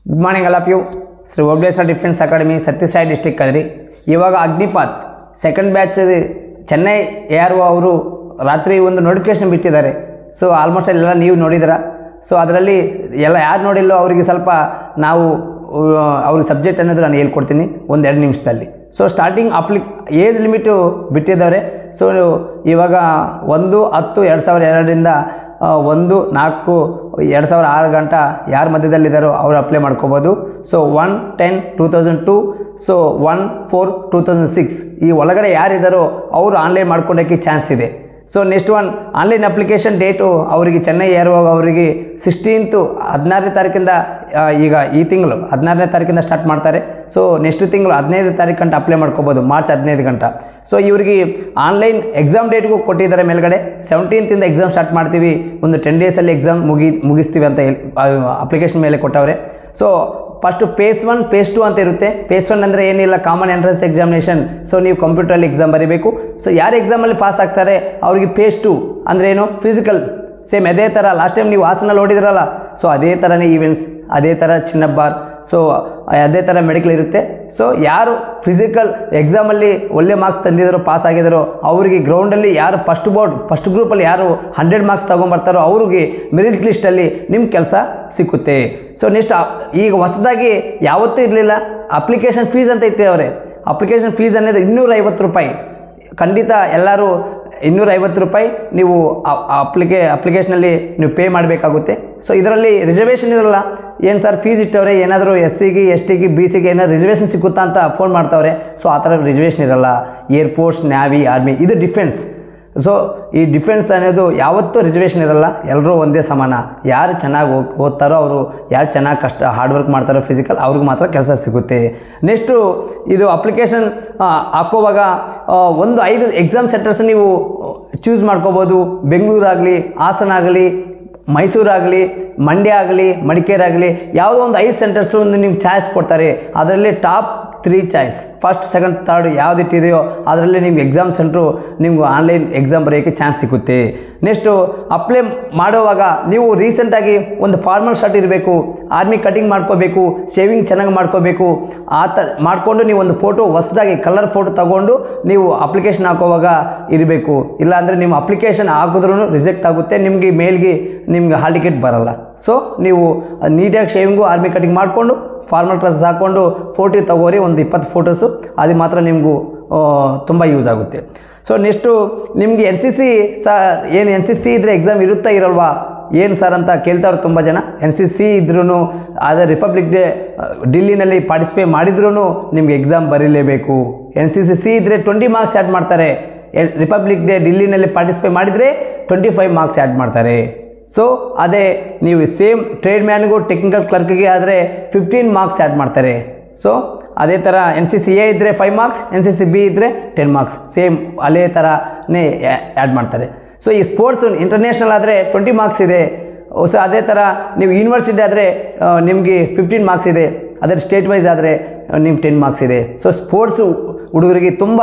good morning all of you Shri Obleshwara defence academy Sathya Sai district ಅದ್ರಿ ಇವಾಗ Agnipath second batch Chennai A R O ಅವರು ರಾತ್ರಿ ಒಂದು ನೋಟಿಫಿಕೇಶನ್ ಬಿಟ್ಟಿದ್ದಾರೆ ಸೊ ಆಲ್ಮೋಸ್ಟ್ ಎಲ್ಲ ನೀವು ನೋಡಿದಿರ ಸೊ ಅದರಲ್ಲಿ ಎಲ್ಲ ಯಾರು ನೋಡಿಲ್ಲೋ ಅವರಿಗೆ ಸ್ವಲ್ಪ ನಾವು ಅವ್ರಿಗೆ ಸಬ್ಜೆಕ್ಟ್ ಅನ್ನೋದು ನಾನು ಹೇಳ್ಕೊಡ್ತೀನಿ ಒಂದು ಎರಡು ನಿಮಿಷದಲ್ಲಿ so starting apply age limit ಬಿಟ್ಟಿದ್ದಾರೆ ಸೊ ಇವಾಗ ಒಂದು ಹತ್ತು ಎರಡು ಸಾವಿರದ ಎರಡರಿಂದ ಆ, ಒಂದು ನಾಲ್ಕು ಎರಡು ಸಾವಿರ ಆರು ಗಂಟ ಯಾರ ಮಧ್ಯದಲ್ಲಿದ್ದಾರೋ ಅವರು ಅಪ್ಲೈ ಮಾಡ್ಕೋಬೋದು so one ten two thousand two so one four two thousand six ಈ ಒಳಗಡೆ ಯಾರಿದ್ದಾರೋ ಅವರು ಆನ್ಲೈನ್ ಮಾಡ್ಕೊಳ್ಳೋಕ್ಕೆ ಚಾನ್ಸ್ ಇದೆ so next one online application date ಅವರಿಗೆ ಚೆನ್ನೈ ಏರುವಾಗ ಅವರಿಗೆ ಸಿಕ್ಸ್ಟೀನ್ತು ಹದಿನಾರನೇ ತಾರೀಕಿಂದ ಆ, ಈಗ ಈ ತಿಂಗಳು ಹದಿನಾರನೇ ತಾರೀಕಿಂದ ಸ್ಟಾರ್ಟ್ ಮಾಡ್ತಾರೆ ಸೊ ನೆಕ್ಸ್ಟ್ ತಿಂಗಳು ಹದಿನೈದು ತಾರೀಕು ಗಂಟ ಅಪ್ಲೈ ಮಾಡ್ಕೋಬೋದು ಮಾರ್ಚ್ ಹದಿನೈದು ಗಂಟ ಸೊ ಇವರಿಗೆ ಆನ್ಲೈನ್ ಎಕ್ಸಾಮ್ ಡೇಟ್ಗೂ ಕೊಟ್ಟಿದ್ದಾರೆ ಮೇಲ್ಗಡೆ ಸೆವೆಂಟೀನ್ತಿಂದ ಎಕ್ಸಾಮ್ ಸ್ಟಾರ್ಟ್ ಮಾಡ್ತೀವಿ ಒಂದು ಟೆನ್ ಡೇಸಲ್ಲಿ ಎಕ್ಸಾಮ್ ಮುಗಿ ಮುಗಿಸ್ತೀವಿ ಅಂತ ಹೇಳಿ ಅಪ್ಲಿಕೇಶನ್ ಮೇಲೆ ಕೊಟ್ಟವ್ರೆ so first phase one phase two ಅಂತ ಇರುತ್ತೆ ಪೇಸ್ ಒನ್ ಅಂದರೆ ಏನಿಲ್ಲ ಕಾಮನ್ ಎಂಟ್ರೆನ್ಸ್ ಎಕ್ಸಾಮಿನೇಷನ್ ಸೊ ನೀವು ಕಂಪ್ಯೂಟ್ರಲ್ಲಿ ಎಕ್ಸಾಮ್ ಬರೀಬೇಕು ಸೊ ಯಾರು ಎಕ್ಸಾಮಲ್ಲಿ ಪಾಸ್ ಆಗ್ತಾರೆ ಅವರಿಗೆ ಪೇಸ್ ಟು ಅಂದರೆ ಏನು ಫಿಸಿಕಲ್ ಸೇಮ್ ಅದೇ ಥರ ಲಾಸ್ಟ್ ಟೈಮ್ ನೀವು ಹಾಸನಲ್ಲಿ ನೋಡಿದ್ರಲ್ಲ ಸೊ ಅದೇ ಥರನೇ ಈವೆಂಟ್ಸ್ ಅದೇ ಥರ ಚಿನ್ನಬ್ಬಾರ್ ಸೊ ಅದೇ ಥರ ಮೆಡಿಕಲ್ ಇರುತ್ತೆ ಸೊ ಯಾರು ಫಿಸಿಕಲ್ ಎಕ್ಸಾಮಲ್ಲಿ ಒಳ್ಳೆ ಮಾರ್ಕ್ಸ್ ತಂದಿದ್ದಾರೋ ಪಾಸ್ ಆಗಿದ್ದಾರೋ ಅವರಿಗೆ ಗ್ರೌಂಡಲ್ಲಿ ಯಾರು ಫಸ್ಟ್ ಬೋರ್ಡ್ ಫಸ್ಟ್ ಗ್ರೂಪಲ್ಲಿ ಯಾರು ಹಂಡ್ರೆಡ್ ಮಾರ್ಕ್ಸ್ ತೊಗೊಂಬರ್ತಾರೋ ಅವ್ರಿಗೆ ಮೆರಿಟ್ ಲಿಸ್ಟಲ್ಲಿ ನಿಮ್ಮ ಕೆಲಸ ಸಿಕ್ಕುತ್ತೆ ಸೊ ನೆಕ್ಸ್ಟ್ ಈಗ ಹೊಸದಾಗಿ ಯಾವತ್ತೂ ಇರಲಿಲ್ಲ ಅಪ್ಲಿಕೇಶನ್ ಫೀಸ್ ಅಂತ ಇಟ್ಟಿದ್ದಾರೆ ಅಪ್ಲಿಕೇಶನ್ ಫೀಸ್ ಅನ್ನೋದು ಇನ್ನೂರೈವತ್ತು ರೂಪಾಯಿ ಖಂಡಿತ ಎಲ್ಲರೂ ಇನ್ನೂರೈವತ್ತು ರೂಪಾಯಿ ನೀವು ಅಪ್ಲಿಕೇ ಅಪ್ಲಿಕೇಶನಲ್ಲಿ ನೀವು ಪೇ ಮಾಡಬೇಕಾಗುತ್ತೆ ಸೊ ಇದರಲ್ಲಿ ರಿಸರ್ವೇಷನ್ ಇರಲ್ಲ ಏನು ಸರ್ ಫೀಸ್ ಇಟ್ಟವ್ರೆ ಏನಾದರೂ ಎಸ್ ಸಿಗೆ ಎಸ್ ಟಿಗೆ ಬಿ ಸಿಗೆ ಏನಾದ್ರು ರಿಸರ್ವೇಷನ್ ಸಿಕ್ಕುತ್ತಾ ಅಂತ ಫೋನ್ ಮಾಡ್ತಾವ್ರೆ ಸೊ ಆ ಥರ ರಿಸರ್ವೇಷನ್ ಇರಲ್ಲ ಏರ್ಫೋರ್ಸ್ ನ್ಯಾವಿ ಆರ್ಮಿ ಇದು ಡಿಫೆನ್ಸ್ ಸೊ ಈ ಡಿಫೆನ್ಸ್ ಅನ್ನೋದು ಯಾವತ್ತೂ ರಿಸರ್ವೇಷನ್ ಇರಲ್ಲ ಎಲ್ಲರೂ ಒಂದೇ ಸಮಾನ ಯಾರು ಚೆನ್ನಾಗಿ ಓದ್ ಓದ್ತಾರೋ ಅವರು ಯಾರು ಚೆನ್ನಾಗಿ ಕಷ್ಟ ಹಾರ್ಡ್ ವರ್ಕ್ ಮಾಡ್ತಾರೋ ಫಿಸಿಕಲ್ ಅವ್ರಿಗೆ ಮಾತ್ರ ಕೆಲಸ ಸಿಗುತ್ತೆ ನೆಕ್ಸ್ಟು ಇದು ಅಪ್ಲಿಕೇಶನ್ ಹಾಕೋವಾಗ ಆ, ಒಂದು ಐದು ಎಕ್ಸಾಮ್ ಸೆಂಟರ್ಸ್ ನೀವು ಚೂಸ್ ಮಾಡ್ಕೋಬೋದು ಬೆಂಗಳೂರಾಗಲಿ ಹಾಸನ ಆಗಲಿ ಮೈಸೂರಾಗಲಿ ಮಂಡ್ಯ ಆಗಲಿ ಮಡಿಕೇರಿ ಆಗಲಿ ಯಾವುದೋ ಒಂದು ಐದು ಸೆಂಟರ್ಸು ಒಂದು ನಿಮ್ಗೆ ಚಾಯ್ಸ್ ಕೊಡ್ತಾರೆ ಅದರಲ್ಲಿ top three choice first second third ಯಾವುದಿಟ್ಟಿದೆಯೋ ಅದರಲ್ಲಿ ನಿಮ್ಗೆ ಎಕ್ಸಾಮ್ ಸೆಂಟ್ರು ನಿಮ್ಗೆ ಆನ್ಲೈನ್ ಎಕ್ಸಾಮ್ ಬರೆಯೋಕ್ಕೆ ಚಾನ್ಸ್ ಸಿಗುತ್ತೆ ನೆಕ್ಸ್ಟು ಅಪ್ಲೈ ಮಾಡುವಾಗ ನೀವು ರೀಸೆಂಟಾಗಿ ಒಂದು ಫಾರ್ಮಲ್ ಶರ್ಟ್ ಇರಬೇಕು ಆರ್ಮಿ ಕಟಿಂಗ್ ಮಾಡ್ಕೋಬೇಕು ಶೇವಿಂಗ್ ಚೆನ್ನಾಗಿ ಮಾಡ್ಕೋಬೇಕು ಆ ಥರ ಮಾಡಿಕೊಂಡು ನೀವು ಒಂದು ಫೋಟೋ ಹೊಸದಾಗಿ ಕಲರ್ ಫೋಟೋ ತಗೊಂಡು ನೀವು ಅಪ್ಲಿಕೇಶನ್ ಹಾಕೋವಾಗ ಇರಬೇಕು ಇಲ್ಲಾಂದರೆ ನಿಮ್ಮ ಅಪ್ಲಿಕೇಶನ್ ಹಾಕಿದ್ರೂ ರಿಜೆಕ್ಟ್ ಆಗುತ್ತೆ ನಿಮಗೆ ಮೇಲ್ಗೆ ನಿಮ್ಗೆ ಹಾಲ್ ಟಿಕೆಟ್ ಬರಲ್ಲ ಸೊ ನೀವು ನೀಟಾಗಿ ಶೇವಿಂಗು ಆರ್ಮಿ ಕಟಿಂಗ್ ಮಾಡಿಕೊಂಡು ಫಾರ್ಮಲ್ ಡ್ರೆಸ್ ಹಾಕ್ಕೊಂಡು ಫೋಟೋ ತಗೋರಿ ಒಂದು ಇಪ್ಪತ್ತು ಫೋಟೋಸು ಅದು ಮಾತ್ರ ನಿಮಗೂ ತುಂಬ ಯೂಸ್ ಆಗುತ್ತೆ ಸೊ ನೆಕ್ಸ್ಟು ನಿಮಗೆ ಎನ್ ಸಿ ಸಿ ಸರ್ ಏನು ಎನ್ ಸಿ ಸಿ ಇದ್ದರೆ ಎಕ್ಸಾಮ್ ಇರುತ್ತಾ ಇರಲ್ವಾ ಏನು ಸರ್ ಅಂತ ಕೇಳ್ತಾವ್ರು ತುಂಬ ಜನ ಎನ್ ಸಿ ಸಿ ಇದ್ರೂ ಅದೇ ರಿಪಬ್ಲಿಕ್ ಡೇ ಡಿಲ್ಲಿನಲ್ಲಿ ಪಾರ್ಟಿಸಿಪೇಟ್ ಮಾಡಿದ್ರೂ ನಿಮ್ಗೆ ಎಕ್ಸಾಮ್ ಬರೀಲೇಬೇಕು ಎನ್ ಸಿ ಸಿ ಸಿ ಇದ್ದರೆ ಟ್ವೆಂಟಿ ಮಾರ್ಕ್ಸ್ ಆ್ಯಡ್ ಮಾಡ್ತಾರೆ ರಿಪಬ್ಲಿಕ್ ಡೇ ಡಿಲ್ಲಿನಲ್ಲಿ ಪಾರ್ಟಿಸಿಪೇಟ್ ಮಾಡಿದರೆ ಟ್ವೆಂಟಿ ಫೈವ್ ಮಾರ್ಕ್ಸ್ ಆ್ಯಡ್ ಮಾಡ್ತಾರೆ ಸೊ ಅದೇ ನೀವು ಸೇಮ್ ಟ್ರೇಡ್ ಮ್ಯಾನ್ಗೂ ಟೆಕ್ನಿಕಲ್ ಕ್ಲರ್ಕ್ಗೆ ಆದರೆ ಫಿಫ್ಟೀನ್ ಮಾರ್ಕ್ಸ್ ಆ್ಯಡ್ ಮಾಡ್ತಾರೆ ಸೊ ಅದೇ ಥರ ಎನ್ ಸಿ ಸಿ ಎ ಇದ್ದರೆ five marks N C C B ಇದ್ದರೆ ಟೆನ್ ಮಾರ್ಕ್ಸ್ ಸೇಮ್ ಅದೇ ಥರನೇ ಆ್ಯಡ್ ಮಾಡ್ತಾರೆ ಸೊ ಈ ಸ್ಪೋರ್ಟ್ಸ್ ಇಂಟರ್ನ್ಯಾಷನಲ್ ಆದರೆ ಟ್ವೆಂಟಿ ಮಾರ್ಕ್ಸ್ ಇದೆ ಸೊ ಅದೇ ಥರ ನೀವು ಯೂನಿವರ್ಸಿಟಿ ಆದರೆ ನಿಮಗೆ ಫಿಫ್ಟೀನ್ ಮಾರ್ಕ್ಸ್ ಇದೆ ಅದೇ ಸ್ಟೇಟ್ ವೈಸ್ ಆದರೆ ನಿಮ್ಗೆ ಟೆನ್ ಮಾರ್ಕ್ಸ್ ಇದೆ ಸೊ ಸ್ಪೋರ್ಟ್ಸು ಹುಡುಗರಿಗೆ ತುಂಬ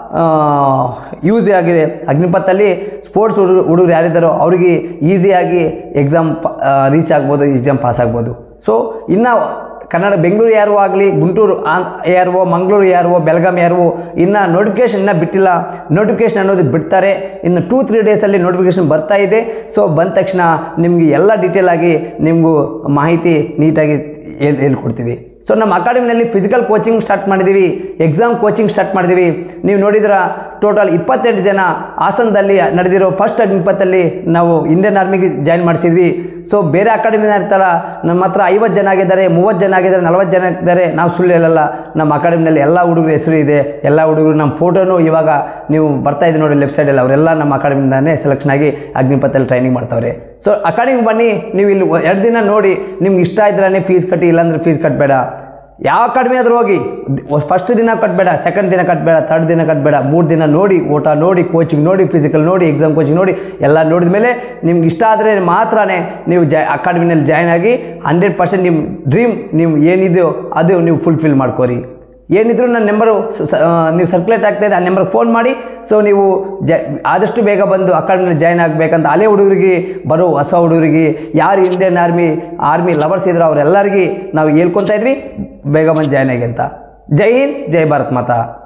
ಯೂಸ್ ಆಗಿದೆ ಅಗ್ನಿಪಥಲ್ಲಿ ಸ್ಪೋರ್ಟ್ಸ್ ಹುಡುಗರು ಹುಡುಗರು ಯಾರಿದ್ದಾರೋ ಅವರಿಗೆ ಈಸಿಯಾಗಿ ಎಕ್ಸಾಮ್ ರೀಚ್ ಆಗ್ಬೋದು ಎಕ್ಸಾಮ್ ಪಾಸ್ ಆಗ್ಬೋದು ಸೊ ಇನ್ನು ಕನ್ನಡ ಬೆಂಗಳೂರು ಯಾರು ಆಗಲಿ ಗುಂಟೂರು ಯಾರು ಮಂಗಳೂರು ಯಾರು ಬೆಳಗಾಂ ಯಾರು ಇನ್ನು ನೋಟಿಫಿಕೇಷನ್ ಇನ್ನೂ ಬಿಟ್ಟಿಲ್ಲ ನೋಟಿಫಿಕೇಷನ್ ಅನ್ನೋದು ಬಿಡ್ತಾರೆ ಇನ್ನು ಟೂ ತ್ರೀ ಡೇಸಲ್ಲಿ ನೋಟಿಫಿಕೇಷನ್ ಬರ್ತಾ ಇದೆ ಸೊ ಬಂದ ತಕ್ಷಣ ನಿಮಗೆ ಎಲ್ಲ ಡೀಟೇಲ್ ಆಗಿ ನಿಮಗೂ ಮಾಹಿತಿ ನೀಟಾಗಿ ಹೇಳ್ ಹೇಳ್ಕೊಡ್ತೀವಿ ಸೊ ನಮ್ಮ ಅಕಾಡೆಮಿನಲ್ಲಿ ಫಿಸಿಕಲ್ ಕೋಚಿಂಗ್ ಸ್ಟಾರ್ಟ್ ಮಾಡಿದ್ದೀವಿ ಎಕ್ಸಾಮ್ ಕೋಚಿಂಗ್ ಸ್ಟಾರ್ಟ್ ಮಾಡಿದ್ದೀವಿ ನೀವು ನೋಡಿದ್ರ ಟೋಟಲ್ ಇಪ್ಪತ್ತೆಂಟು ಜನ ಹಾಸನದಲ್ಲಿ ನಡೆದಿರೋ ಫಸ್ಟ್ ಅಗ್ನಿಪಥಲ್ಲಿ ನಾವು ಇಂಡಿಯನ್ ಆರ್ಮಿಗೆ ಜಾಯಿನ್ ಮಾಡಿಸಿದ್ವಿ ಸೊ ಬೇರೆ ಅಕಾಡೆಮಿನ ಇರ್ತಾರ ನಮ್ಮ ಹತ್ರ ಐವತ್ತು ಜನ ಆಗಿದ್ದಾರೆ ಮೂವತ್ತು ಜನ ಆಗಿದ್ದಾರೆ ನಲ್ವತ್ತು ಜನ ಇದ್ದಾರೆ ನಾವು ಸುಳ್ಳು ಹೇಳಲ್ಲ ನಮ್ಮ ಅಕಾಡೆಮಿನಲ್ಲಿ ಎಲ್ಲ ಹುಡುಗರ ಹೆಸರು ಇದೆ ಎಲ್ಲ ಹುಡುಗರು ನಮ್ಮ ಫೋಟೋನು ಇವಾಗ ನೀವು ಬರ್ತಾ ಇದ್ದೀವಿ ನೋಡಿ ಲೆಫ್ಟ್ ಸೈಡಲ್ಲಿ ಅವರೆಲ್ಲ ನಮ್ಮ ಅಕಾಡೆಮಿಯಿಂದಾನೇ ಸೆಲೆಕ್ಷನ್ ಆಗಿ ಅಗ್ನಿಪಥಲ್ಲಿ ಟ್ರೈನಿಂಗ್ ಮಾಡ್ತಾವ್ರೆ ಸೊ ಅಕಾಡೆಮಿಗೆ ಬನ್ನಿ ನೀವು ಇಲ್ಲಿ ಎರಡು ದಿನ ನೋಡಿ ನಿಮ್ಗೆ ಇಷ್ಟ ಇದ್ರೇ ಫೀಸ್ ಕಟ್ಟಿ ಇಲ್ಲಾಂದ್ರೆ ಫೀಸ್ ಕಟ್ಟಬೇಡ ಯಾವ ಅಕಾಡೆಮಿ ಆದರೂ ಹೋಗಿ ಫಸ್ಟ್ ದಿನ ಕಟ್ಟಬೇಡ ಸೆಕೆಂಡ್ ದಿನ ಕಟ್ಟಬೇಡ ಥರ್ಡ್ ದಿನ ಕಟ್ಟಬೇಡ ಮೂರು ದಿನ ನೋಡಿ ಊಟ ನೋಡಿ ಕೋಚಿಂಗ್ ನೋಡಿ ಫಿಸಿಕಲ್ ನೋಡಿ ಎಕ್ಸಾಮ್ ಕೋಚಿಂಗ್ ನೋಡಿ ಎಲ್ಲ ನೋಡಿದ ಮೇಲೆ ನಿಮ್ಗೆ ಇಷ್ಟ ಆದರೆ ಮಾತ್ರನೇ ನೀವು ಜಾ ಅಕಾಡೆಮಿನಲ್ಲಿ ಜಾಯ್ನ್ ಆಗಿ ಹಂಡ್ರೆಡ್ ಪರ್ಸೆಂಟ್ ನಿಮ್ಮ ಡ್ರೀಮ್ ನೀವು ಏನಿದೆಯೋ ಅದು ನೀವು ಫುಲ್ಫಿಲ್ ಮಾಡ್ಕೋರಿ ಏನಿದ್ರು ನನ್ನ ನಂಬರು ನೀವು ಸರ್ಕ್ಯುಲೇಟ್ ಆಗ್ತಾ ಇದೆ ಆ ನಂಬರ್ಗೆ ಫೋನ್ ಮಾಡಿ ಸೊ ನೀವು ಜ ಆದಷ್ಟು ಬೇಗ ಬಂದು ಅಕಾಡೆಮಿಲಿ ಜಾಯ್ನ್ ಆಗಬೇಕಂತ ಹಳೆ ಹುಡುಗರಿಗೆ ಬರೋ ಹೊಸ ಹುಡುಗರಿಗೆ ಯಾರು ಇಂಡಿಯನ್ ಆರ್ಮಿ ಆರ್ಮಿ ಲವರ್ಸ್ ಇದ್ರು ಅವರೆಲ್ಲರಿಗೆ ನಾವು ಹೇಳ್ಕೊತಾ ಇದ್ವಿ ಬೇಗ ಬಂದು ಜಾಯ್ನ್ ಆಗಿ ಅಂತ ಜೈ ಹಿಂದ್ ಜೈ ಭಾರತ್ ಮಾತಾ